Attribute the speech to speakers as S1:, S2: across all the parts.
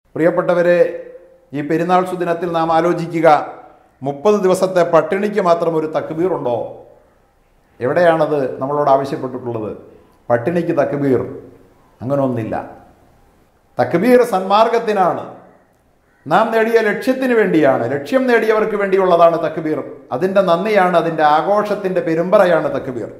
S1: പ്രിയപ്പെട്ടവരെ ഈ പെരുന്നാൾ സുദിനത്തിൽ നാം ആലോചിക്കുക മുപ്പത് ദിവസത്തെ പട്ടിണിക്ക് മാത്രം ഒരു തക്ബീർ ഉണ്ടോ എവിടെയാണത് നമ്മളോട് ആവശ്യപ്പെട്ടിട്ടുള്ളത് പട്ടിണിക്ക് തക്ബീർ അങ്ങനെ ഒന്നില്ല തക്ബീർ സന്മാർഗത്തിനാണ് നാം നേടിയ ലക്ഷ്യത്തിന് വേണ്ടിയാണ് ലക്ഷ്യം നേടിയവർക്ക് വേണ്ടിയുള്ളതാണ് തക്ബീർ അതിൻ്റെ നന്ദിയാണ് അതിൻ്റെ ആഘോഷത്തിൻ്റെ പെരുമ്പറയാണ് തക്ബീർ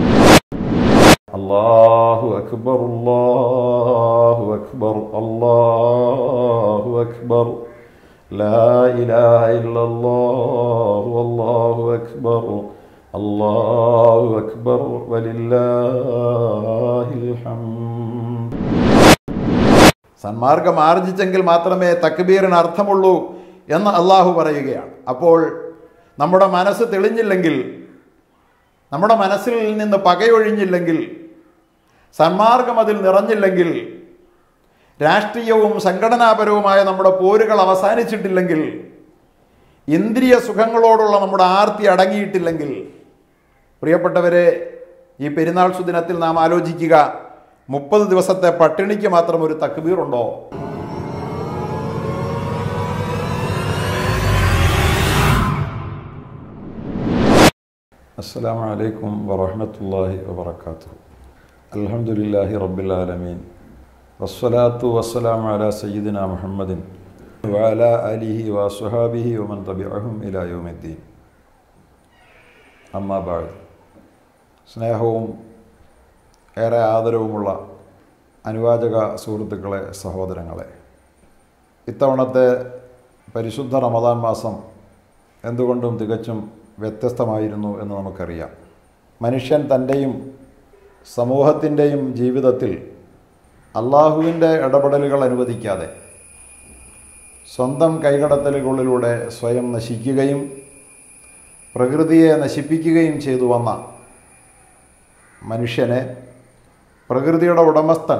S1: അല്ലാഹു അക്ബർ അല്ലാഹു അക്ബർ അല്ലാഹു അക്ബർ ലാ ഇലാഹ ഇല്ലല്ലാഹു അല്ലാഹു അക്ബർ അല്ലാഹു അക്ബർ വലില്ലാഹിൽ ഹംദ് സന്മാർഗം ആർജിച്ചെങ്കിൽ മാത്രമേ തക്ബീറിന് അർത്ഥമുള്ളൂ എന്ന് അള്ളാഹു പറയുകയാണ് അപ്പോൾ നമ്മുടെ മനസ്സ് തെളിഞ്ഞില്ലെങ്കിൽ നമ്മുടെ മനസ്സിൽ നിന്ന് പകയൊഴിഞ്ഞില്ലെങ്കിൽ സന്മാർഗം അതിൽ നിറഞ്ഞില്ലെങ്കിൽ രാഷ്ട്രീയവും സംഘടനാപരവുമായ നമ്മുടെ പോരുകൾ അവസാനിച്ചിട്ടില്ലെങ്കിൽ ഇന്ദ്രിയ സുഖങ്ങളോടുള്ള നമ്മുടെ ആർത്തി അടങ്ങിയിട്ടില്ലെങ്കിൽ പ്രിയപ്പെട്ടവരെ ഈ പെരുന്നാൾ സുദിനത്തിൽ നാം ആലോചിക്കുക മുപ്പത് ദിവസത്തെ പട്ടിണിക്ക് മാത്രം ഒരു തക്ബീർ ഉണ്ടോ അസ്സാം വലൈക്കും വറഹമത്തല്ലാഹി വബർക്കാത്തു അൽഹംദുലില്ലാഹി റബ്ബിൽ ആലമീൻ വസ്സലാത്തു വസ്സലാം അല സയ്യിദിന മുഹമ്മദിൻ വഅല അലിഹി വസുഹാബിഹി വമൻ തബിഅഹും ഇലാ യൗമിദ്ദീൻ അമ്മാ ബാദ് സ്നേഹവും ഏറെ ആദരവുമുള്ള അനുവാചക സുഹൃത്തുക്കളെ സഹോദരങ്ങളെ ഇത്തവണത്തെ പരിശുദ്ധ റമദാൻ മാസം എന്തുകൊണ്ടും തികച്ചും വ്യത്യസ്തമായിരുന്നു എന്ന് നമുക്കറിയാം മനുഷ്യൻ തൻ്റെയും സമൂഹത്തിൻ്റെയും ജീവിതത്തിൽ അള്ളാഹുവിൻ്റെ ഇടപെടലുകൾ അനുവദിക്കാതെ സ്വന്തം കൈകടത്തലുകളിലൂടെ സ്വയം നശിക്കുകയും പ്രകൃതിയെ നശിപ്പിക്കുകയും ചെയ്തു വന്ന മനുഷ്യനെ പ്രകൃതിയുടെ ഉടമസ്ഥൻ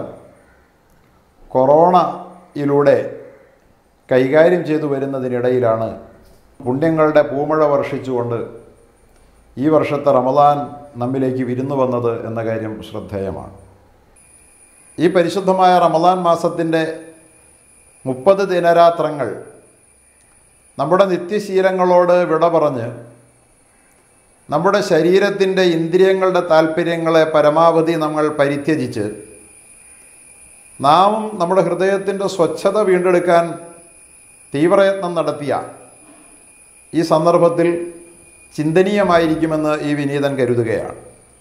S1: കൊറോണയിലൂടെ കൈകാര്യം ചെയ്തു വരുന്നതിനിടയിലാണ് പുണ്യങ്ങളുടെ പൂമഴ വർഷിച്ചുകൊണ്ട് ഈ വർഷത്തെ റമദാൻ നമ്മിലേക്ക് വിരുന്നു വന്നത് എന്ന കാര്യം ശ്രദ്ധേയമാണ് ഈ പരിശുദ്ധമായ റമദാൻ മാസത്തിൻ്റെ മുപ്പത് ദിനരാത്രങ്ങൾ നമ്മുടെ നിത്യശീലങ്ങളോട് വിട പറഞ്ഞ് നമ്മുടെ ശരീരത്തിൻ്റെ ഇന്ദ്രിയങ്ങളുടെ താല്പര്യങ്ങളെ പരമാവധി നമ്മൾ പരിത്യജിച്ച് നാമും നമ്മുടെ ഹൃദയത്തിൻ്റെ സ്വച്ഛത വീണ്ടെടുക്കാൻ തീവ്രയത്നം നടത്തിയ ഈ സന്ദർഭത്തിൽ ചിന്തനീയമായിരിക്കുമെന്ന് ഈ വിനീതൻ കരുതുകയാണ്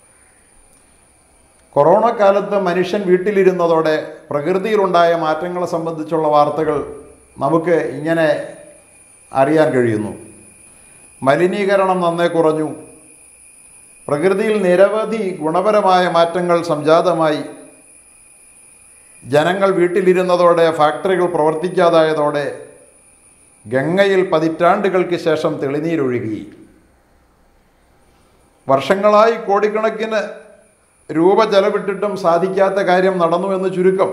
S1: കൊറോണ കാലത്ത് മനുഷ്യൻ വീട്ടിലിരുന്നതോടെ പ്രകൃതിയിലുണ്ടായ മാറ്റങ്ങളെ സംബന്ധിച്ചുള്ള വാർത്തകൾ നമുക്ക് ഇങ്ങനെ അറിയാൻ കഴിയുന്നു മലിനീകരണം നന്നേ കുറഞ്ഞു പ്രകൃതിയിൽ നിരവധി ഗുണപരമായ മാറ്റങ്ങൾ സംജാതമായി ജനങ്ങൾ വീട്ടിലിരുന്നതോടെ ഫാക്ടറികൾ പ്രവർത്തിക്കാതായതോടെ ഗംഗയിൽ പതിറ്റാണ്ടുകൾക്ക് ശേഷം തെളിനീരൊഴുകി വർഷങ്ങളായി കോടിക്കണക്കിന് രൂപ ചെലവിട്ടിട്ടും സാധിക്കാത്ത കാര്യം നടന്നു എന്ന് ചുരുക്കം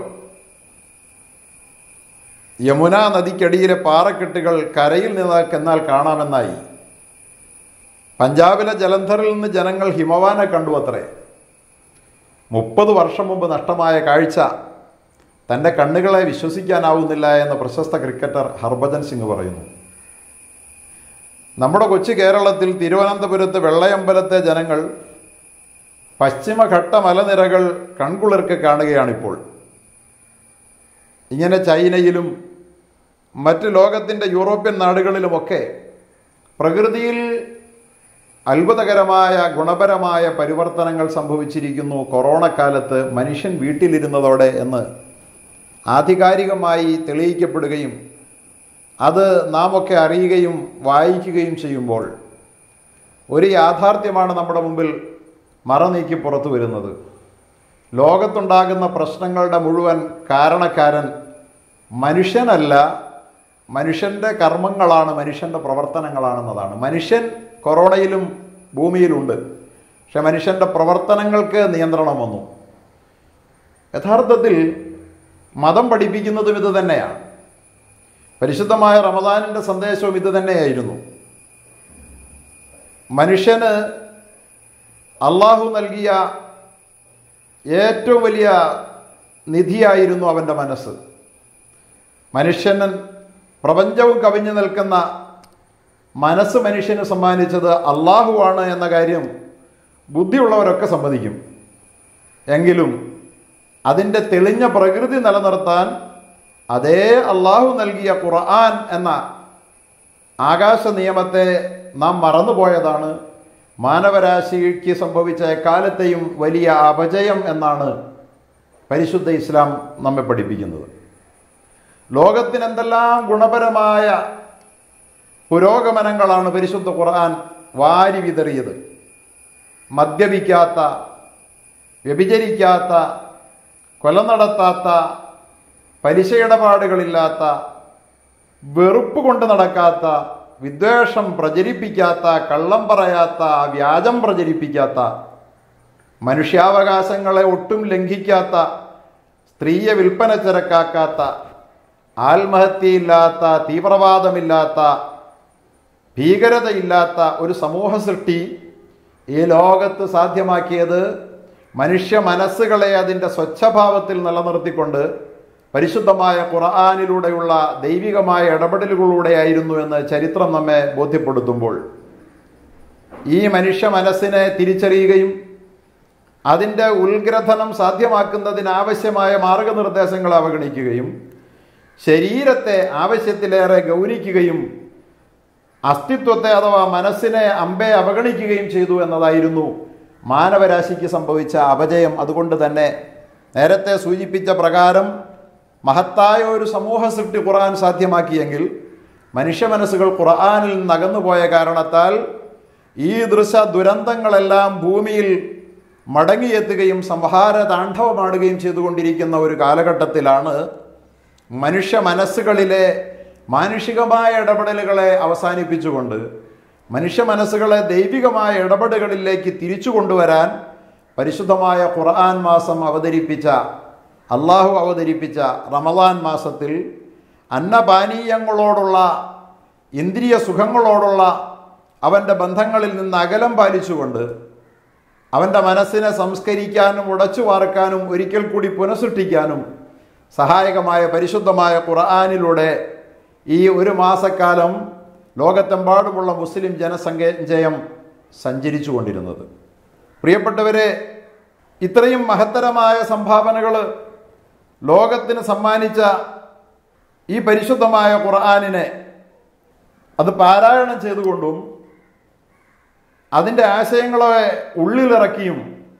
S1: യമുന നദിക്കടിയിലെ പാറക്കെട്ടുകൾ കരയിൽ നിന്നാൽ കാണാമെന്നായി പഞ്ചാബിലെ ജലന്ധറിൽ നിന്ന് ജനങ്ങൾ ഹിമവാനെ കണ്ടു അത്രേ മുപ്പത് വർഷം മുമ്പ് നഷ്ടമായ കാഴ്ച തൻ്റെ കണ്ണുകളെ വിശ്വസിക്കാനാവുന്നില്ല എന്ന് പ്രശസ്ത ക്രിക്കറ്റർ ഹർഭജൻ സിംഗ് പറയുന്നു നമ്മുടെ കൊച്ചു കേരളത്തിൽ തിരുവനന്തപുരത്ത് വെള്ളയമ്പലത്തെ ജനങ്ങൾ പശ്ചിമഘട്ട മലനിരകൾ കൺകുളിർക്ക് കാണുകയാണിപ്പോൾ ഇങ്ങനെ ചൈനയിലും മറ്റ് ലോകത്തിൻ്റെ യൂറോപ്യൻ നാടുകളിലുമൊക്കെ പ്രകൃതിയിൽ അത്ഭുതകരമായ ഗുണപരമായ പരിവർത്തനങ്ങൾ സംഭവിച്ചിരിക്കുന്നു കൊറോണ കാലത്ത് മനുഷ്യൻ വീട്ടിലിരുന്നതോടെ എന്ന് ആധികാരികമായി തെളിയിക്കപ്പെടുകയും അത് നാം ഒക്കെ അറിയുകയും വായിക്കുകയും ചെയ്യുമ്പോൾ ഒരു യാഥാർത്ഥ്യമാണ് നമ്മുടെ മുമ്പിൽ മറനീക്കി പുറത്തു വരുന്നത് ലോകത്തുണ്ടാകുന്ന പ്രശ്നങ്ങളുടെ മുഴുവൻ കാരണക്കാരൻ മനുഷ്യനല്ല മനുഷ്യൻ്റെ കർമ്മങ്ങളാണ് മനുഷ്യൻ്റെ പ്രവർത്തനങ്ങളാണെന്നതാണ് മനുഷ്യൻ കൊറോണയിലും ഭൂമിയിലുണ്ട് പക്ഷെ മനുഷ്യൻ്റെ പ്രവർത്തനങ്ങൾക്ക് നിയന്ത്രണം വന്നു യഥാർത്ഥത്തിൽ മതം പഠിപ്പിക്കുന്നതും ഇത് തന്നെയാണ് പരിശുദ്ധമായ റമദാനിൻ്റെ സന്ദേശവും ഇത് തന്നെയായിരുന്നു മനുഷ്യന് അള്ളാഹു നൽകിയ ഏറ്റവും വലിയ നിധിയായിരുന്നു അവൻ്റെ മനസ്സ് മനുഷ്യൻ പ്രപഞ്ചവും കവിഞ്ഞു നിൽക്കുന്ന മനസ്സ് മനുഷ്യന് സമ്മാനിച്ചത് അള്ളാഹുവാണ് എന്ന കാര്യം ബുദ്ധിയുള്ളവരൊക്കെ സമ്മതിക്കും എങ്കിലും അതിൻ്റെ തെളിഞ്ഞ പ്രകൃതി നിലനിർത്താൻ അതേ അള്ളാഹു നൽകിയ ഖുർആൻ എന്ന ആകാശ നിയമത്തെ നാം മറന്നുപോയതാണ് മാനവരാശിക്ക് സംഭവിച്ച എക്കാലത്തെയും വലിയ അപജയം എന്നാണ് പരിശുദ്ധ ഇസ്ലാം നമ്മെ പഠിപ്പിക്കുന്നത് ലോകത്തിന് എന്തെല്ലാം ഗുണപരമായ പുരോഗമനങ്ങളാണ് പരിശുദ്ധ ഖുർആൻ വാരി വിതറിയത് മദ്യപിക്കാത്ത വ്യഭിചരിക്കാത്ത കൊല നടത്താത്ത പലിശ ഇടപാടുകളില്ലാത്ത വെറുപ്പ് കൊണ്ട് നടക്കാത്ത വിദ്വേഷം പ്രചരിപ്പിക്കാത്ത കള്ളം പറയാത്ത വ്യാജം പ്രചരിപ്പിക്കാത്ത മനുഷ്യാവകാശങ്ങളെ ഒട്ടും ലംഘിക്കാത്ത സ്ത്രീയെ വിൽപ്പന ചരക്കാക്കാത്ത ആത്മഹത്യയില്ലാത്ത തീവ്രവാദമില്ലാത്ത ഭീകരതയില്ലാത്ത ഒരു സമൂഹ സൃഷ്ടി ഈ ലോകത്ത് സാധ്യമാക്കിയത് മനുഷ്യ മനസ്സുകളെ അതിൻ്റെ സ്വച്ഛഭാവത്തിൽ നിലനിർത്തിക്കൊണ്ട് പരിശുദ്ധമായ ഖുർആാനിലൂടെയുള്ള ദൈവികമായ ഇടപെടലുകളിലൂടെയായിരുന്നു എന്ന് ചരിത്രം നമ്മെ ബോധ്യപ്പെടുത്തുമ്പോൾ ഈ മനുഷ്യ മനസ്സിനെ തിരിച്ചറിയുകയും അതിൻ്റെ ഉത്ഗ്രഥനം സാധ്യമാക്കുന്നതിനാവശ്യമായ മാർഗനിർദ്ദേശങ്ങൾ അവഗണിക്കുകയും ശരീരത്തെ ആവശ്യത്തിലേറെ ഗൗനിക്കുകയും അസ്തിത്വത്തെ അഥവാ മനസ്സിനെ അമ്പെ അവഗണിക്കുകയും ചെയ്തു എന്നതായിരുന്നു മാനവരാശിക്ക് സംഭവിച്ച അപജയം അതുകൊണ്ട് തന്നെ നേരത്തെ സൂചിപ്പിച്ച പ്രകാരം മഹത്തായ ഒരു സമൂഹ സൃഷ്ടി ഖുർആൻ സാധ്യമാക്കിയെങ്കിൽ മനുഷ്യ മനസ്സുകൾ ഖുർആനിൽ നിന്ന് അകന്നുപോയ കാരണത്താൽ ഈ ദൃശ ദുരന്തങ്ങളെല്ലാം ഭൂമിയിൽ മടങ്ങിയെത്തുകയും സംഹാര താണ്ഡവമാടുകയും ചെയ്തുകൊണ്ടിരിക്കുന്ന ഒരു കാലഘട്ടത്തിലാണ് മനുഷ്യ മനസ്സുകളിലെ മാനുഷികമായ ഇടപെടലുകളെ അവസാനിപ്പിച്ചുകൊണ്ട് മനുഷ്യ മനസ്സുകളെ ദൈവികമായ ഇടപെടലുകളിലേക്ക് തിരിച്ചു കൊണ്ടുവരാൻ പരിശുദ്ധമായ ഖുർആൻ മാസം അവതരിപ്പിച്ച അള്ളാഹു അവതരിപ്പിച്ച റമദാൻ മാസത്തിൽ അന്നപാനീയങ്ങളോടുള്ള ഇന്ദ്രിയ സുഖങ്ങളോടുള്ള അവൻ്റെ ബന്ധങ്ങളിൽ നിന്ന് അകലം പാലിച്ചുകൊണ്ട് അവൻ്റെ മനസ്സിനെ സംസ്കരിക്കാനും ഉടച്ചു വാർക്കാനും ഒരിക്കൽ കൂടി പുനഃസൃഷ്ടിക്കാനും സഹായകമായ പരിശുദ്ധമായ ഖുർആാനിലൂടെ ഈ ഒരു മാസക്കാലം ലോകത്തെമ്പാടുമുള്ള മുസ്ലിം ജനസഞ്ചയം സഞ്ചരിച്ചു കൊണ്ടിരുന്നത് പ്രിയപ്പെട്ടവരെ ഇത്രയും മഹത്തരമായ സംഭാവനകൾ ലോകത്തിന് സമ്മാനിച്ച ഈ പരിശുദ്ധമായ ഖുർആാനിനെ അത് പാരായണം ചെയ്തുകൊണ്ടും അതിൻ്റെ ആശയങ്ങളെ ഉള്ളിലിറക്കിയും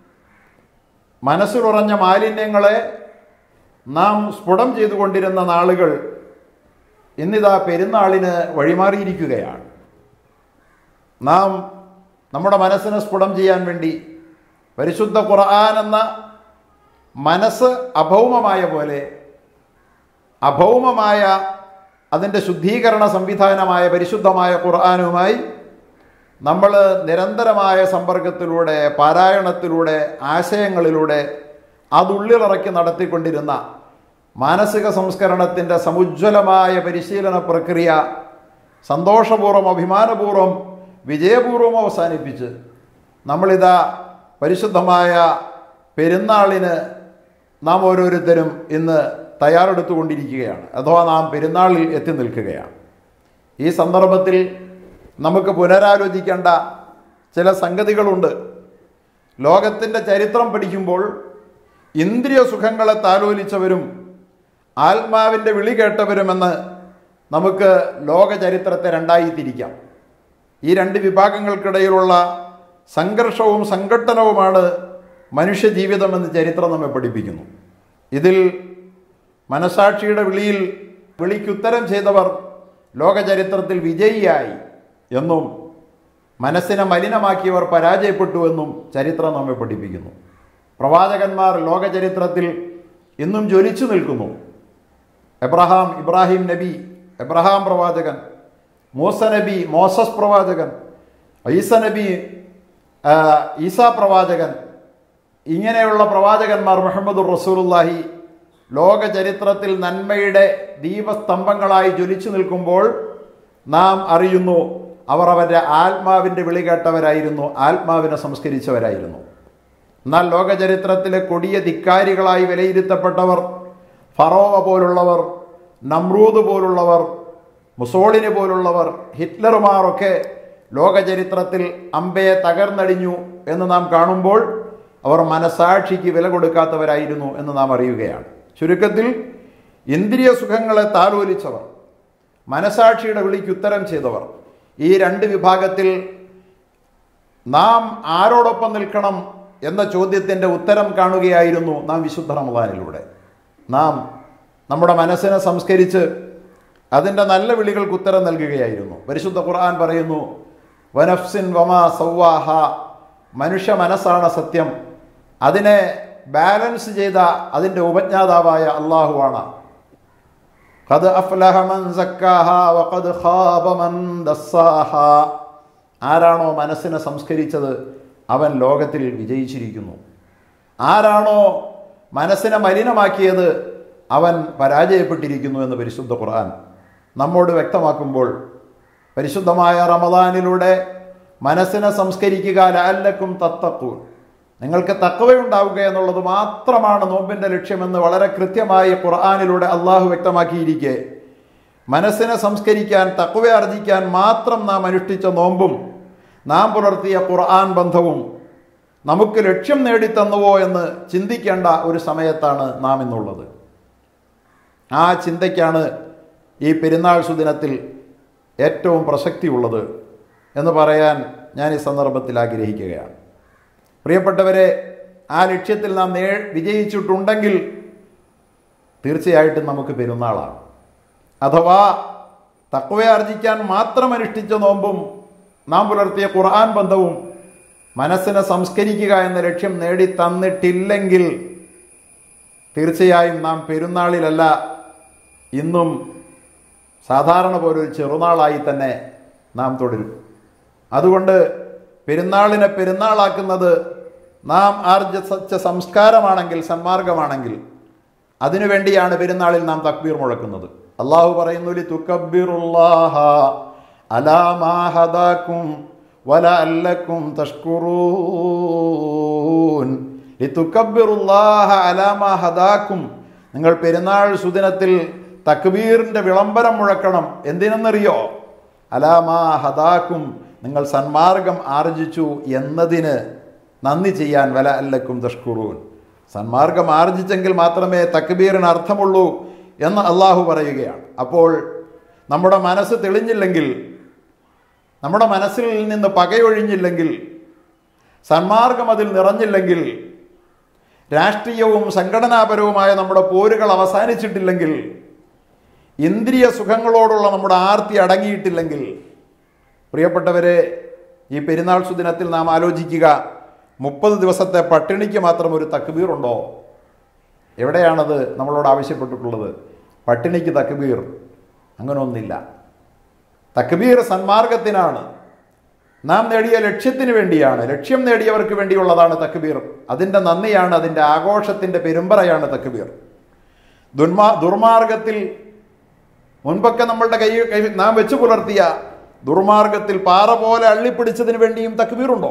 S1: മനസ്സിലുറഞ്ഞ മാലിന്യങ്ങളെ നാം സ്ഫുടം ചെയ്തുകൊണ്ടിരുന്ന നാളുകൾ ഇന്നിതാ പെരുന്നാളിന് വഴിമാറിയിരിക്കുകയാണ് നാം നമ്മുടെ മനസ്സിനെ സ്ഫുടം ചെയ്യാൻ വേണ്ടി പരിശുദ്ധ ഖുർആൻ എന്ന മനസ്സ് അഭൗമമായ പോലെ അഭൗമമായ അതിൻ്റെ ശുദ്ധീകരണ സംവിധാനമായ പരിശുദ്ധമായ ഖുർആാനുമായി നമ്മൾ നിരന്തരമായ സമ്പർക്കത്തിലൂടെ പാരായണത്തിലൂടെ ആശയങ്ങളിലൂടെ അതുള്ളിലിറക്കി നടത്തിക്കൊണ്ടിരുന്ന മാനസിക സംസ്കരണത്തിൻ്റെ സമുജ്വലമായ പരിശീലന പ്രക്രിയ സന്തോഷപൂർവ്വം അഭിമാനപൂർവ്വം വിജയപൂർവ്വം അവസാനിപ്പിച്ച് നമ്മളിതാ പരിശുദ്ധമായ പെരുന്നാളിന് നാം ഓരോരുത്തരും ഇന്ന് തയ്യാറെടുത്തുകൊണ്ടിരിക്കുകയാണ് അഥവാ നാം പെരുന്നാളിൽ എത്തി നിൽക്കുകയാണ് ഈ സന്ദർഭത്തിൽ നമുക്ക് പുനരാലോചിക്കേണ്ട ചില സംഗതികളുണ്ട് ലോകത്തിൻ്റെ ചരിത്രം പഠിക്കുമ്പോൾ ഇന്ദ്രിയ സുഖങ്ങളെ താലോലിച്ചവരും ആത്മാവിൻ്റെ വിളി കേട്ടവരുമെന്ന് നമുക്ക് ലോക ചരിത്രത്തെ രണ്ടായി തിരിക്കാം ഈ രണ്ട് വിഭാഗങ്ങൾക്കിടയിലുള്ള സംഘർഷവും സംഘട്ടനവുമാണ് മനുഷ്യ ജീവിതമെന്ന് ചരിത്രം നമ്മെ പഠിപ്പിക്കുന്നു ഇതിൽ മനസാക്ഷിയുടെ വിളിയിൽ വിളിക്കുത്തരം ചെയ്തവർ ലോക ചരിത്രത്തിൽ വിജയിയായി എന്നും മനസ്സിനെ മലിനമാക്കിയവർ പരാജയപ്പെട്ടുവെന്നും ചരിത്രം നമ്മെ പഠിപ്പിക്കുന്നു പ്രവാചകന്മാർ ലോക ചരിത്രത്തിൽ ഇന്നും ജ്വലിച്ചു നിൽക്കുന്നു എബ്രഹാം ഇബ്രാഹിം നബി എബ്രഹാം പ്രവാചകൻ മൂസ നബി മോസസ് പ്രവാചകൻ ഈസ നബി ആ, ഈസാ പ്രവാചകൻ ഇങ്ങനെയുള്ള പ്രവാചകന്മാർ മുഹമ്മദ് റസൂലുള്ളാഹി ലോക ചരിത്രത്തിൽ നന്മയുടെ ദീപസ്തംഭങ്ങളായി ജ്വലിച്ചു നിൽക്കുമ്പോൾ നാം അറിയുന്നു അവർ അവരുടെ ആത്മാവിൻ്റെ വിളി കേട്ടവരായിരുന്നു ആത്മാവിനെ സംസ്കരിച്ചവരായിരുന്നു എന്നാൽ ലോക ചരിത്രത്തിലെ കൊടിയ ധിക്കാരികളായി വിലയിരുത്തപ്പെട്ടവർ ഫറോവ പോലുള്ളവർ നമ്രൂദ് പോലുള്ളവർ മുസോളിനി പോലുള്ളവർ ഹിറ്റ്ലർമാരൊക്കെ ലോകചരിത്രത്തിൽ അമ്പയെ തകർന്നടിഞ്ഞു എന്ന് നാം കാണുമ്പോൾ അവർ മനസാക്ഷിക്ക് വില കൊടുക്കാത്തവരായിരുന്നു എന്ന് നാം അറിയുകയാണ് ചുരുക്കത്തിൽ ഇന്ദ്രിയ സുഖങ്ങളെ താലോലിച്ചവർ മനസാക്ഷിയുടെ വിളിക്ക് ഉത്തരം ചെയ്തവർ ഈ രണ്ട് വിഭാഗത്തിൽ നാം ആരോടൊപ്പം നിൽക്കണം എന്ന ചോദ്യത്തിൻ്റെ ഉത്തരം കാണുകയായിരുന്നു നാം വിശുദ്ധ റമദാനിലൂടെ നാം നമ്മുടെ മനസ്സിനെ സംസ്കരിച്ച് അതിൻ്റെ നല്ല വിളികൾക്ക് ഉത്തരം നൽകുകയായിരുന്നു പരിശുദ്ധ ഖുർആൻ പറയുന്നു വനഫ്സിൻ വമാ സൗവാഹ മനുഷ്യ മനസ്സാണ് സത്യം അതിനെ ബാലൻസ് ചെയ്ത അതിൻ്റെ ഉപജ്ഞാതാവായ അള്ളാഹുവാണ് ഖദ് അഫ്ലഹ മൻ സക്കാഹ വഖദ് ഖാബ മൻ ദസ്സാഹ ആരാണോ മനസ്സിനെ സംസ്കരിച്ചത് അവൻ ലോകത്തിൽ വിജയിച്ചിരിക്കുന്നു ആരാണോ മനസ്സിനെ മലിനമാക്കിയത് അവൻ പരാജയപ്പെട്ടിരിക്കുന്നു എന്ന് പരിശുദ്ധ ഖുർആൻ നമ്മോട് വ്യക്തമാക്കുമ്പോൾ പരിശുദ്ധമായ റമദാനിലൂടെ മനസ്സിനെ സംസ്കരിക്കുക ലാലക്കും തത്തക്കൂൻ നിങ്ങൾക്ക് തക്കവയുണ്ടാവുക എന്നുള്ളത് മാത്രമാണ് നോമ്പിൻ്റെ ലക്ഷ്യമെന്ന് വളരെ കൃത്യമായി ഖുർആാനിലൂടെ അള്ളാഹു വ്യക്തമാക്കിയിരിക്കെ മനസ്സിനെ സംസ്കരിക്കാൻ തക്കവ ആർജിക്കാൻ മാത്രം നാം അനുഷ്ഠിച്ച നോമ്പും നാം പുലർത്തിയ ഖുർആൻ ബന്ധവും നമുക്ക് ലക്ഷ്യം നേടിത്തന്നുവോ എന്ന് ചിന്തിക്കേണ്ട ഒരു സമയത്താണ് നാം ഇന്നുള്ളത് ആ ചിന്തയ്ക്കാണ് ഈ പെരുന്നാൾ സുദിനത്തിൽ ഏറ്റവും പ്രസക്തിയുള്ളത് എന്ന് പറയാൻ ഞാൻ ഈ സന്ദർഭത്തിൽ ആഗ്രഹിക്കുകയാണ് പ്രിയപ്പെട്ടവരെ ആ ലക്ഷ്യത്തിൽ നാം നേ വിജയിച്ചിട്ടുണ്ടെങ്കിൽ തീർച്ചയായിട്ടും നമുക്ക് പെരുന്നാളാണ് അഥവാ തക്വയാർജിക്കാൻ മാത്രം അനുഷ്ഠിച്ച നോമ്പും നാം പുലർത്തിയ ഖുർആൻ ബന്ധവും മനസ്സിനെ സംസ്കരിക്കുക എന്ന ലക്ഷ്യം നേടി തന്നിട്ടില്ലെങ്കിൽ തീർച്ചയായും നാം പെരുന്നാളിലല്ല ഇന്നും സാധാരണ പോലെ ഒരു ചെറുനാളായി തന്നെ നാം തുടരും അതുകൊണ്ട് പെരുന്നാളിനെ പെരുന്നാളാക്കുന്നത് നാം ആർജിച്ച സംസ്കാരമാണെങ്കിൽ സന്മാർഗമാണെങ്കിൽ അതിനുവേണ്ടിയാണ് പെരുന്നാളിൽ നാം തക്ബീർ മുഴക്കുന്നത് അള്ളാഹു പറയുന്നു ലി തുക്കബിറുല്ലാഹ അലാമാഹദാക്കും വല അല്ലക്കും തഷ്കുറൂൻ ലി തുക്കബിറുല്ലാഹ അലാമാഹദാക്കും നിങ്ങൾ പെരുന്നാൾ സുദിനത്തിൽ തക്ബീറിൻ്റെ വിളംബരം മുഴക്കണം എന്തിനെന്നറിയോ അലാമാ ഹദാക്കും നിങ്ങൾ സന്മാർഗം ആർജിച്ചു എന്നതിന് നന്ദി ചെയ്യാൻ വല അല്ലക്കും തഷ്കുറൂൻ സന്മാർഗം ആർജിച്ചെങ്കിൽ മാത്രമേ തക്ബീറിന് അർത്ഥമുള്ളൂ എന്ന് അള്ളാഹു പറയുകയാണ് അപ്പോൾ നമ്മുടെ മനസ്സ് തെളിഞ്ഞില്ലെങ്കിൽ നമ്മുടെ മനസ്സിൽ നിന്ന് പകയൊഴിഞ്ഞില്ലെങ്കിൽ സന്മാർഗം അതിൽ നിറഞ്ഞില്ലെങ്കിൽ രാഷ്ട്രീയവും സംഘടനാപരവുമായ നമ്മുടെ പോരുകൾ അവസാനിച്ചിട്ടില്ലെങ്കിൽ ഇന്ദ്രിയ സുഖങ്ങളോടുള്ള നമ്മുടെ ആർത്തി അടങ്ങിയിട്ടില്ലെങ്കിൽ പ്രിയപ്പെട്ടവരെ ഈ പെരുന്നാൾ സുദിനത്തിൽ നാം ആലോചിക്കുക മുപ്പത് ദിവസത്തെ പട്ടിണിക്ക് മാത്രം ഒരു തക്ബീർ ഉണ്ടോ എവിടെയാണത് നമ്മളോട് ആവശ്യപ്പെട്ടിട്ടുള്ളത് പട്ടിണിക്ക് തക്ബീർ അങ്ങനെ ഒന്നില്ല തക്ബീർ സന്മാർഗത്തിനാണ് നാം നേടിയ ലക്ഷ്യത്തിന് വേണ്ടിയാണ് ലക്ഷ്യം നേടിയവർക്ക് വേണ്ടിയുള്ളതാണ് തക്ബീർ അതിൻ്റെ നന്ദിയാണ് അതിൻ്റെ ആഘോഷത്തിൻ്റെ പെരുമ്പറയാണ് തക്ബീർ ദുർമാ ദുർമാർഗത്തിൽ മുൻപൊക്കെ നമ്മളുടെ കൈ കൈ നാം വെച്ച് പുലർത്തിയ ദുർമാർഗത്തിൽ പാറ പോലെ അള്ളിപ്പിടിച്ചതിന് വേണ്ടിയും തക്ബീറുണ്ടോ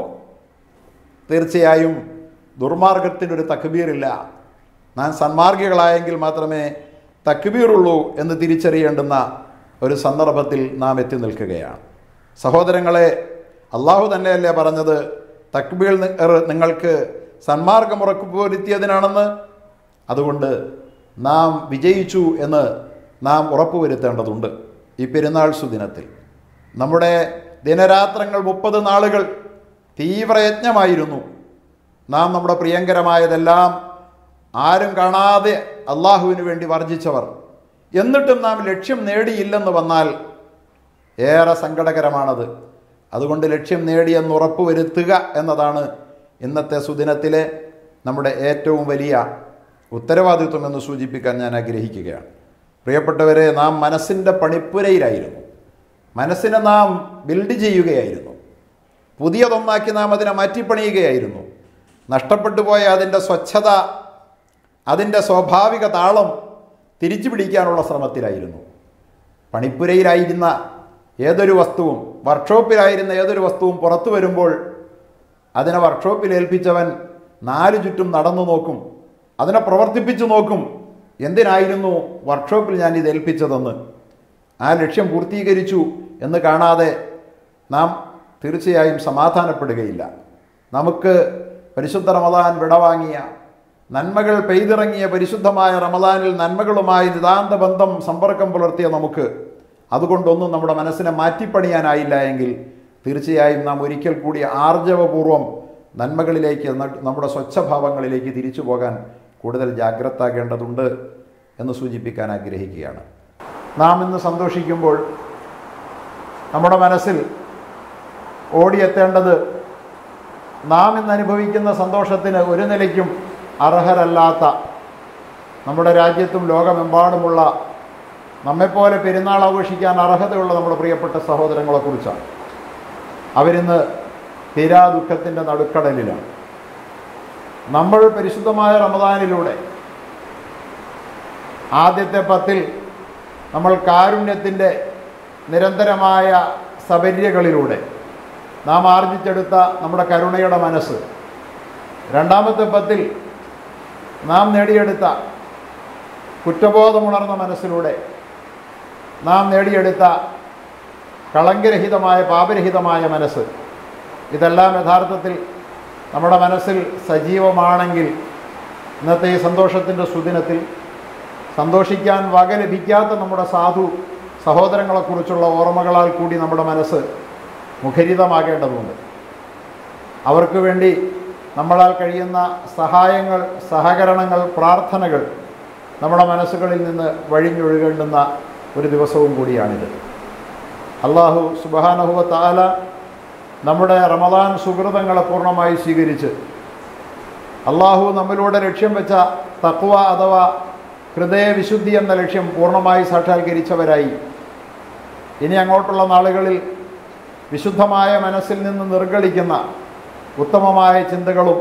S1: തീർച്ചയായും ദുർമാർഗത്തിനൊരു തക്ബീറില്ല നാം സന്മാർഗികളായെങ്കിൽ മാത്രമേ തക്ബീറുള്ളൂ എന്ന് തിരിച്ചറിയേണ്ടുന്ന ഒരു സന്ദർഭത്തിൽ നാം എത്തി നിൽക്കുകയാണ് സഹോദരങ്ങളെ അള്ളാഹു തന്നെയല്ലേ പറഞ്ഞത് തക്ബീർ നിങ്ങൾക്ക് സന്മാർഗം ഉറപ്പുവരുത്തിയതിനാണെന്ന് അതുകൊണ്ട് നാം വിജയിച്ചു എന്ന് നാം ഉറപ്പുവരുത്തേണ്ടതുണ്ട് ഈ പെരുന്നാൾ സുദിനത്തിൽ നമ്മുടെ ദിനരാത്രങ്ങൾ മുപ്പത് നാളുകൾ തീവ്രയജ്ഞമായിരുന്നു നാം നമ്മുടെ പ്രിയങ്കരമായതെല്ലാം ആരും കാണാതെ അള്ളാഹുവിന് വേണ്ടി വർജിച്ചവർ എന്നിട്ടും നാം ലക്ഷ്യം നേടിയില്ലെന്ന് വന്നാൽ ഏറെ സങ്കടകരമാണത് അതുകൊണ്ട് ലക്ഷ്യം നേടിയെന്ന് ഉറപ്പുവരുത്തുക എന്നതാണ് ഇന്നത്തെ സുദിനത്തിലെ നമ്മുടെ ഏറ്റവും വലിയ ഉത്തരവാദിത്വം എന്ന് സൂചിപ്പിക്കാൻ ഞാൻ ആഗ്രഹിക്കുകയാണ് പ്രിയപ്പെട്ടവരെ നാം മനസ്സിൻ്റെ പണിപ്പുരയിലായിരുന്നു മനസ്സിനെ നാം ബിൽഡ് ചെയ്യുകയായിരുന്നു പുതിയതൊന്നാക്കി നാം അതിനെ മാറ്റിപ്പണിയുകയായിരുന്നു നഷ്ടപ്പെട്ടു പോയ അതിൻ്റെ സ്വച്ഛത അതിൻ്റെ സ്വാഭാവിക താളം തിരിച്ചു പിടിക്കാനുള്ള ശ്രമത്തിലായിരുന്നു പണിപ്പുരയിലായിരുന്ന ഏതൊരു വസ്തുവും വർക്ക്ഷോപ്പിലായിരുന്ന ഏതൊരു വസ്തുവും പുറത്തു വരുമ്പോൾ അതിനെ വർക്ക്ഷോപ്പിൽ ഏൽപ്പിച്ചവൻ നാലു ചുറ്റും നടന്നു നോക്കും അതിനെ പ്രവർത്തിപ്പിച്ചു നോക്കും എന്തിനായിരുന്നു വർക്ക്ഷോപ്പിൽ ഞാൻ ഇത് ഏൽപ്പിച്ചതെന്ന് ആ ലക്ഷ്യം പൂർത്തീകരിച്ചു എന്ന് കാണാതെ നാം തീർച്ചയായും സമാധാനപ്പെടുകയില്ല നമുക്ക് പരിശുദ്ധ റമദാൻ വിടവാങ്ങിയ നന്മകൾ പെയ്തിറങ്ങിയ പരിശുദ്ധമായ റമദാനിൽ നന്മകളുമായി നിതാന്ത ബന്ധം സമ്പർക്കം പുലർത്തിയ നമുക്ക് അതുകൊണ്ടൊന്നും നമ്മുടെ മനസ്സിനെ മാറ്റിപ്പണിയാനായില്ല എങ്കിൽ തീർച്ചയായും നാം ഒരിക്കൽ കൂടി ആർജവപൂർവം നന്മകളിലേക്ക് ന- നമ്മുടെ സ്വച്ഛഭാവങ്ങളിലേക്ക് തിരിച്ചു പോകാൻ കൂടുതൽ ജാഗ്രതാകേണ്ടതുണ്ട് എന്ന് സൂചിപ്പിക്കാൻ ആഗ്രഹിക്കുകയാണ് നാം ഇന്ന് സന്തോഷിക്കുമ്പോൾ നമ്മുടെ മനസ്സിൽ ഓടിയെത്തേണ്ടത് നാം ഇന്ന് അനുഭവിക്കുന്ന സന്തോഷത്തിന് ഒരു നിലയ്ക്കും അർഹരല്ലാത്ത നമ്മുടെ രാജ്യത്തും ലോകമെമ്പാടുമുള്ള നമ്മെപ്പോലെ പെരുന്നാൾ ആഘോഷിക്കാൻ അർഹതയുള്ള നമ്മുടെ പ്രിയപ്പെട്ട സഹോദരങ്ങളെക്കുറിച്ചാണ് അവരിന്ന് തീരാ ദുഃഖത്തിൻ്റെ നടുക്കടലിലാണ് നമ്മൾ പരിശുദ്ധമായ റമദാനിലൂടെ ആദ്യത്തെ പത്തിൽ നമ്മൾ കാരുണ്യത്തിൻ്റെ നിരന്തരമായ സബര്യകളിലൂടെ നാം ആർജിച്ചെടുത്ത നമ്മുടെ കരുണയുടെ മനസ്സ് രണ്ടാമത്തെ പത്തിൽ നാം നേടിയെടുത്ത കുറ്റബോധമുണർന്ന മനസ്സിലൂടെ നാം നേടിയെടുത്ത കളങ്കരഹിതമായ പാപരഹിതമായ മനസ്സ് ഇതെല്ലാം യഥാർത്ഥത്തിൽ നമ്മുടെ മനസ്സിൽ സജീവമാണെങ്കിൽ ഇന്നത്തെ ഈ സന്തോഷത്തിൻ്റെ സുദിനത്തിൽ സന്തോഷിക്കാൻ വക ലഭിക്കാത്ത നമ്മുടെ സാധു സഹോദരങ്ങളെക്കുറിച്ചുള്ള ഓർമ്മകളാൽ കൂടി നമ്മുടെ മനസ്സ് മുഖരിതമാകേണ്ടതുണ്ട് അവർക്ക് വേണ്ടി നമ്മളാൽ കഴിയുന്ന സഹായങ്ങൾ സഹകരണങ്ങൾ പ്രാർത്ഥനകൾ നമ്മുടെ മനസ്സുകളിൽ നിന്ന് വഴിഞ്ഞൊഴുകേണ്ടുന്ന ഒരു ദിവസവും കൂടിയാണിത് അള്ളാഹു സുബാനഹുവ താല നമ്മുടെ റമദാൻ സുഹൃതങ്ങളെ പൂർണ്ണമായി സ്വീകരിച്ച് അള്ളാഹു നമ്മിലൂടെ ലക്ഷ്യം വെച്ച തക്വ അഥവാ ഹൃദയവിശുദ്ധി എന്ന ലക്ഷ്യം പൂർണ്ണമായി സാക്ഷാത്കരിച്ചവരായി ഇനി അങ്ങോട്ടുള്ള നാളുകളിൽ വിശുദ്ധമായ മനസ്സിൽ നിന്ന് നിർഗളിക്കുന്ന ഉത്തമമായ ചിന്തകളും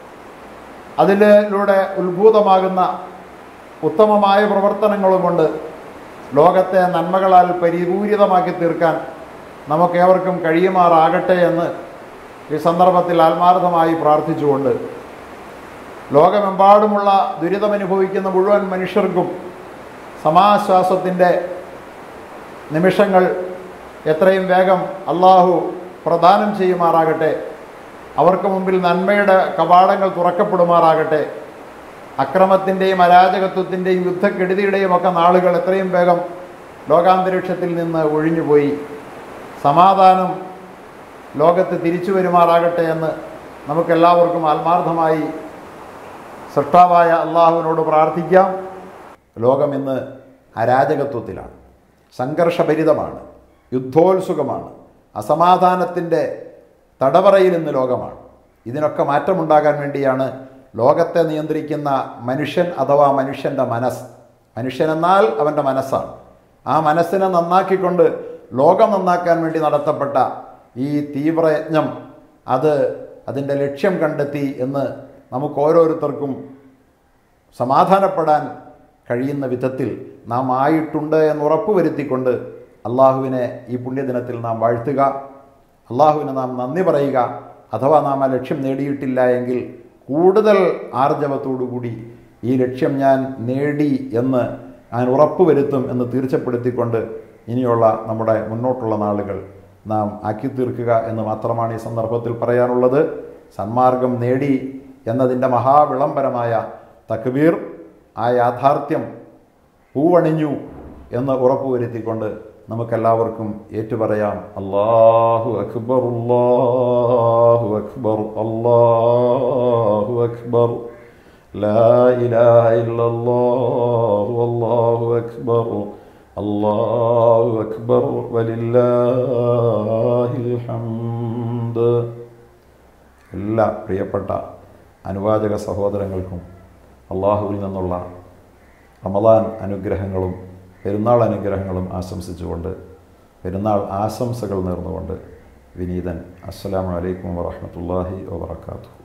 S1: അതിലൂടെ ഉത്ഭൂതമാകുന്ന ഉത്തമമായ പ്രവർത്തനങ്ങളും കൊണ്ട് ലോകത്തെ നന്മകളാൽ പരിപൂരിതമാക്കി തീർക്കാൻ നമുക്കേവർക്കും കഴിയുമാറാകട്ടെ എന്ന് ഈ സന്ദർഭത്തിൽ ആത്മാർത്ഥമായി പ്രാർത്ഥിച്ചുകൊണ്ട് ലോകമെമ്പാടുമുള്ള ദുരിതമനുഭവിക്കുന്ന മുഴുവൻ മനുഷ്യർക്കും സമാശ്വാസത്തിൻ്റെ നിമിഷങ്ങൾ എത്രയും വേഗം അള്ളാഹു പ്രദാനം ചെയ്യുമാറാകട്ടെ അവർക്ക് മുമ്പിൽ നന്മയുടെ കവാടങ്ങൾ തുറക്കപ്പെടുമാറാകട്ടെ അക്രമത്തിൻ്റെയും അരാജകത്വത്തിൻ്റെയും യുദ്ധക്കെടുതിയുടെയും ഒക്കെ നാളുകൾ എത്രയും വേഗം ലോകാന്തരീക്ഷത്തിൽ നിന്ന് ഒഴിഞ്ഞുപോയി സമാധാനം ലോകത്ത് തിരിച്ചു വരുമാറാകട്ടെ എന്ന് നമുക്കെല്ലാവർക്കും ആത്മാർത്ഥമായി സൃഷ്ടാവായ അള്ളാഹുവിനോട് പ്രാർത്ഥിക്കാം ലോകം ഇന്ന് അരാജകത്വത്തിലാണ് സംഘർഷഭരിതമാണ് യുദ്ധോത്സുകമാണ് അസമാധാനത്തിൻ്റെ തടവറയിൽ ഇന്ന് ലോകമാണ് ഇതിനൊക്കെ മാറ്റമുണ്ടാകാൻ വേണ്ടിയാണ് ലോകത്തെ നിയന്ത്രിക്കുന്ന മനുഷ്യൻ അഥവാ മനുഷ്യൻ്റെ മനസ്സ് മനുഷ്യനെന്നാൽ അവൻ്റെ മനസ്സാണ് ആ മനസ്സിനെ നന്നാക്കിക്കൊണ്ട് ലോകം നന്നാക്കാൻ വേണ്ടി നടത്തപ്പെട്ട ഈ തീവ്രയജ്ഞം അത് അതിൻ്റെ ലക്ഷ്യം കണ്ടെത്തി എന്ന് നമുക്ക് ഓരോരുത്തർക്കും സമാധാനപ്പെടാൻ കഴിയുന്ന വിധത്തിൽ നാം ആയിട്ടുണ്ട് എന്ന് ഉറപ്പുവരുത്തിക്കൊണ്ട് അള്ളാഹുവിനെ ഈ പുണ്യദിനത്തിൽ നാം വാഴ്ത്തുക അള്ളാഹുവിന് നാം നന്ദി പറയുക അഥവാ നാം ആ ലക്ഷ്യം നേടിയിട്ടില്ല എങ്കിൽ കൂടുതൽ ആർജവത്തോടുകൂടി ഈ ലക്ഷ്യം ഞാൻ നേടി എന്ന് ഞാൻ ഉറപ്പുവരുത്തും എന്ന് തീർച്ചപ്പെടുത്തിക്കൊണ്ട് ഇനിയുള്ള നമ്മുടെ മുന്നോട്ടുള്ള നാളുകൾ നാം ആക്കി തീർക്കുക എന്ന് മാത്രമാണ് ഈ സന്ദർഭത്തിൽ പറയാനുള്ളത് സന്മാർഗം നേടി എന്നതിൻ്റെ മഹാവിളംബരമായ തക്ബീർ ആ യാഥാർത്ഥ്യം പൂവണിഞ്ഞു എന്ന് ഉറപ്പുവരുത്തിക്കൊണ്ട് നമുക്കെല്ലാവർക്കും ഏറ്റുപറയാം അള്ളാഹു അക്ബർ അല്ലാഹു അക്ബർ അല്ലാഹു അക്ബർ ലാ ഇലാഹ ഇല്ലല്ലാഹു അല്ലാഹു അക്ബർ അല്ലാഹു അക്ബർ വലില്ലാഹിൽ ഹംദ് എല്ലാ പ്രിയപ്പെട്ട അനുവാചക സഹോദരങ്ങൾക്കും അള്ളാഹുവിൽ നിന്നുള്ള റമദാൻ അനുഗ്രഹങ്ങളും പെരുന്നാൾ അനുഗ്രഹങ്ങളും ആശംസിച്ചുകൊണ്ട് പെരുന്നാൾ ആശംസകൾ നേർന്നുകൊണ്ട് വിനീതൻ അസ്സലാമു അലൈക്കും വറഹമത്തല്ലാഹി വാത്തു